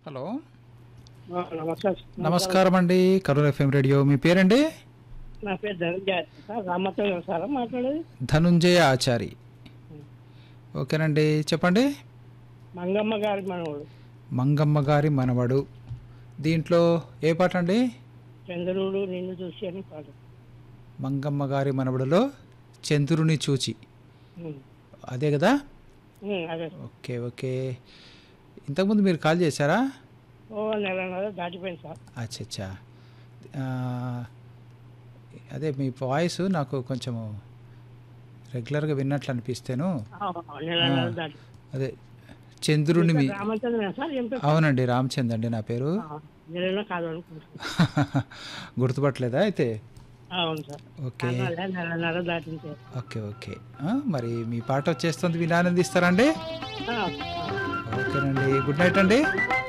Hello ఆ, నమస్కారం నమస్కారం అండి కరూర్ ఎఫ్ఎం రేడియో మీ పేరండి నా పేరు ధనంజయ సార్ రామతో సారా మాట్లాడేది ధనుంజయ ఆచారి ఓకేనండి చెప్పండి మంగమ్మ గారి మనవడు మంగమ్మ గారి మనవడు దీంట్లో ఏ పాట అండి చంద్రుడు నిన్ను చూసి అని పాడు మంగమ్మ గారి మనవడులో చంద్రుని చూచి ఉమ్. అదే కదా ఉమ్, అదే ఓకే ఓకే ఇంతకుముందు మీరు కాల్ చేశారా ఓ నెల నెల దాటిపోయింది సార్ అచ్చా అచ్చా ఆ, అదే మీ వాయిస్ నాకు కొంచెము రెగ్యులర్గా విన్నట్లు అనిపిస్తేను ఆ, నెల నెల దాటి అదే చంద్రుని మీ రామచంద్ర సార్ ఏం పేరు అవునండి రామచంద్ అండి నా పేరు ఆ, నెలలో కాదు అనుకుంటున్నాను గుర్తుపట్టలేదా అయితే అవును సార్ ఓకే నెల నెల నెల దాటించే ఓకే ఓకే ఆ, మరి మీ పాట వచ్చేస్తుంది విని ఆనందిస్తారండి ఆ, ఆ. ఓకేనండి గుడ్ నైట్ అండి